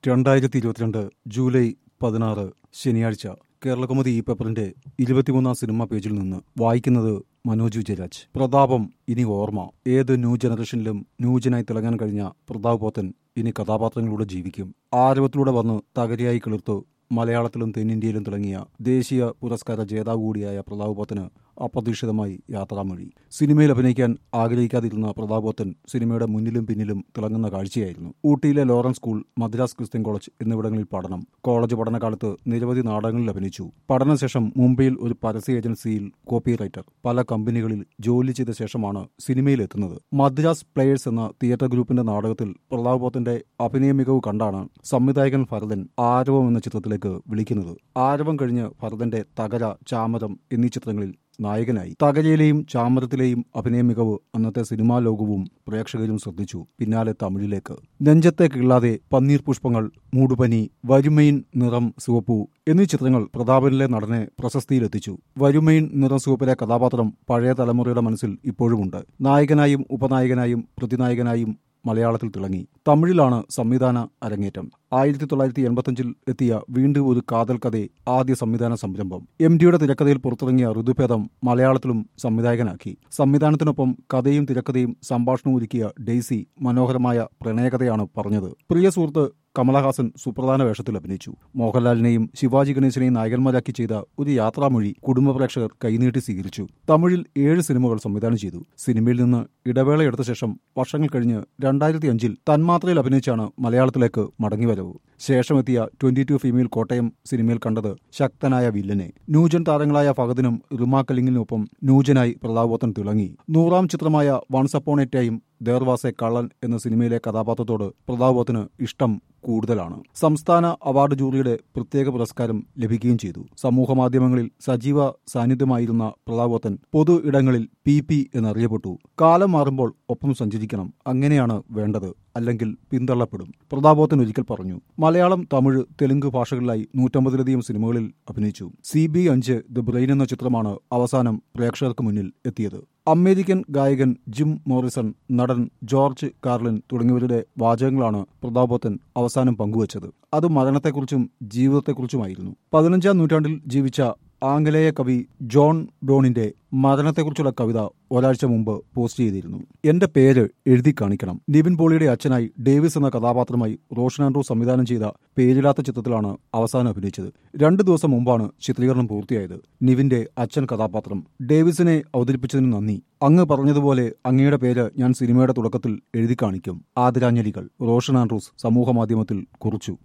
രണ്ടായിരത്തി ഇരുപത്തിരണ്ട് ജൂലൈ പതിനാറ് ശനിയാഴ്ച കേരളകൗമുദി ഈ പേപ്പറിന്റെ ഇരുപത്തിമൂന്നാം സിനിമ പേജിൽ നിന്ന് വായിക്കുന്നത് മനോജ് വിജയരാജ് പ്രതാപം ഇനി ഓർമ്മ ഏത് ന്യൂ ജനറേഷനിലും ന്യൂജനായി തിളങ്ങാൻ കഴിഞ്ഞ പ്രതാപ് പോത്തൻ ഇനി കഥാപാത്രങ്ങളിലൂടെ ജീവിക്കും ആരവത്തിലൂടെ വന്ന് തകരയായി കിളിർത്തു മലയാളത്തിലും തെന്നിന്ത്യയിലും തിളങ്ങിയ ദേശീയ പുരസ്കാര ജേതാവ് കൂടിയായ പ്രതാപ് പോത്തന് അപ്രതീക്ഷിതമായി യാത്രാമൊഴി സിനിമയിൽ അഭിനയിക്കാൻ ആഗ്രഹിക്കാതിരുന്ന പ്രതാപ് പോത്തൻ സിനിമയുടെ മുന്നിലും പിന്നിലും തിളങ്ങുന്ന കാഴ്ചയായിരുന്നു ഊട്ടിയിലെ Lawrence school Madras Christian college എന്നിവിടങ്ങളിൽ പഠനം കോളേജ് പഠനകാലത്ത് നിരവധി നാടകങ്ങളിൽ അഭിനയിച്ചു പഠനശേഷം മുംബൈയിൽ ഒരു പരസ്യ ഏജൻസിയിൽ കോപ്പി റൈറ്റർ പല കമ്പനികളിൽ ജോലി ചെയ്ത ശേഷമാണ് സിനിമയിൽ എത്തുന്നത് മദ്രാസ് പ്ലേയേഴ്സ് എന്ന തിയേറ്റർ ഗ്രൂപ്പിന്റെ നാടകത്തിൽ പ്രതാപ് പോത്തന്റെ അഭിനയ മികവ് കണ്ടാണ് സംവിധായകൻ ഭരതൻ ആരവം എന്ന ചിത്രത്തിലേക്ക് വിളിക്കുന്നത് ആരവം കഴിഞ്ഞ് ഭരതന്റെ തകര ചാമരം എന്നീ ചിത്രങ്ങളിൽ നായകനായി തകരയിലെയും ചാമരത്തിലെയും അഭിനയ മികവ് അന്നത്തെ സിനിമാ ലോകവും പ്രേക്ഷകരും ശ്രദ്ധിച്ചു പിന്നാലെ തമിഴിലേക്ക് നെഞ്ചത്തെ കിള്ളാതെ പന്നീർ പുഷ്പങ്ങൾ മൂടുപനി വരുമൈൻ നിറം ചുവപ്പു എന്നീ ചിത്രങ്ങൾ പ്രതാപനിലെ നടനെ പ്രശസ്തിയിലെത്തിച്ചു വരുമൈൻ നിറം ചുവപ്പിലെ കഥാപാത്രം പഴയ തലമുറയുടെ മനസ്സിൽ ഇപ്പോഴുമുണ്ട് നായകനായും ഉപനായകനായും പ്രതിനായകനായും മലയാളത്തിൽ തിളങ്ങി തമിഴിലാണ് സംവിധാന അരങ്ങേറ്റം ആയിരത്തി തൊള്ളായിരത്തി എൺപത്തിയഞ്ചിൽ എത്തിയ വീണ്ടും ഒരു കാതൽ കഥ ആദ്യ സംവിധാന സംരംഭം എം ഡിയുടെ തിരക്കഥയിൽ പുറത്തിറങ്ങിയ ഋതുഭേദം മലയാളത്തിലും സംവിധായകനാക്കി സംവിധാനത്തിനൊപ്പം കഥയും തിരക്കഥയും സംഭാഷണവും ഒരുക്കിയ ഡെയ്സി മനോഹരമായ പ്രണയകഥയാണ് പറഞ്ഞത് പ്രിയ സുഹൃത്ത് കമലഹാസൻ സുപ്രധാന വേഷത്തിൽ അഭിനയിച്ചു മോഹൻലാലിനെയും ശിവാജി ഗണേശനെയും നായകന്മാരാക്കി ചെയ്ത ഒരു യാത്രാമൊഴി കുടുംബ പ്രേക്ഷകർ കൈനീട്ടി സ്വീകരിച്ചു തമിഴിൽ ഏഴ് സിനിമകൾ സംവിധാനം ചെയ്തു സിനിമയിൽ നിന്ന് ഇടവേള എടുത്ത ശേഷം വർഷങ്ങൾ കഴിഞ്ഞ് രണ്ടായിരത്തി അഞ്ചിൽ തന്മാത്രയിൽ അഭിനയിച്ചാണ് മലയാളത്തിലേക്ക് മടങ്ങിവരവ് ശേഷമെത്തിയ ട്വന്റി ടു ഫീമെയിൽ കോട്ടയം സിനിമയിൽ കണ്ടത് ശക്തനായ വില്ലനെ ന്യൂജൻ താരങ്ങളായ ഫഹദിനും റിമാ കലിങ്ങിനുമൊപ്പം ന്യൂജനായി പ്രതാപോത്തൻ തിളങ്ങി നൂറാം ചിത്രമായ once upon a time there was a കള്ളൻ എന്ന സിനിമയിലെ കഥാപാത്രത്തോട് പ്രതാപോത്തിന് ഇഷ്ടം കൂടുതലാണ് സംസ്ഥാന അവാർഡ് ജൂറിയുടെ പ്രത്യേക പുരസ്കാരം ലഭിക്കുകയും ചെയ്തു സമൂഹ മാധ്യമങ്ങളിൽ സജീവ സാന്നിധ്യമായിരുന്ന പ്രതാപോത്തൻ പൊതു ഇടങ്ങളിൽ പി പി എന്നറിയപ്പെട്ടു കാലം മാറുമ്പോൾ ഒപ്പം സഞ്ചരിക്കണം അങ്ങനെയാണ് വേണ്ടത് അല്ലെങ്കിൽ പിന്തള്ളപ്പെടും പ്രതാപോത്തൻ ഒരിക്കൽ പറഞ്ഞു മലയാളം തമിഴ് തെലുങ്ക് ഭാഷകളിലായി നൂറ്റമ്പതിലധികം സിനിമകളിൽ അഭിനയിച്ചു സി ബി അഞ്ച് ദ ബ്രെയിൻ എന്ന ചിത്രമാണ് അവസാനം പ്രേക്ഷകർക്ക് മുന്നിൽ എത്തിയത് അമേരിക്കൻ ഗായകൻ ജിം മോറിസൺ നടൻ ജോർജ് കാർലിൻ തുടങ്ങിയവരുടെ വാചകങ്ങളാണ് പ്രതാപോത്തൻ അവസാനം പങ്കുവച്ചത് അത് മരണത്തെക്കുറിച്ചും ജീവിതത്തെക്കുറിച്ചുമായിരുന്നു പതിനഞ്ചാം നൂറ്റാണ്ടിൽ ജീവിച്ച ആംഗലേയ കവി ജോൺ ഡോണിന്റെ മരണത്തെക്കുറിച്ചുള്ള കവിത ഒരാഴ്ച മുമ്പ് പോസ്റ്റ് ചെയ്തിരുന്നു എന്റെ പേര് എഴുതി കാണിക്കണം നിവിൻ പോളിയുടെ അച്ഛനായി ഡേവിസ് എന്ന കഥാപാത്രമായി റോഷൻ ആൻഡ്രൂ സംവിധാനം ചെയ്ത പേരില്ലാത്ത ചിത്രത്തിലാണ് അവസാനം അഭിനയിച്ചത് രണ്ടു ദിവസം മുമ്പാണ് ചിത്രീകരണം പൂർത്തിയായത് നിവിന്റെ അച്ഛൻ കഥാപാത്രം ഡേവിസിനെ അവതരിപ്പിച്ചതിന് നന്ദി അങ്ങ് പറഞ്ഞതുപോലെ അങ്ങയുടെ പേര് ഞാൻ സിനിമയുടെ തുടക്കത്തിൽ എഴുതി കാണിക്കും ആദരാഞ്ജലികൾ റോഷൻ ആൻഡ്രൂസ് സമൂഹമാധ്യമത്തിൽ കുറിച്ചു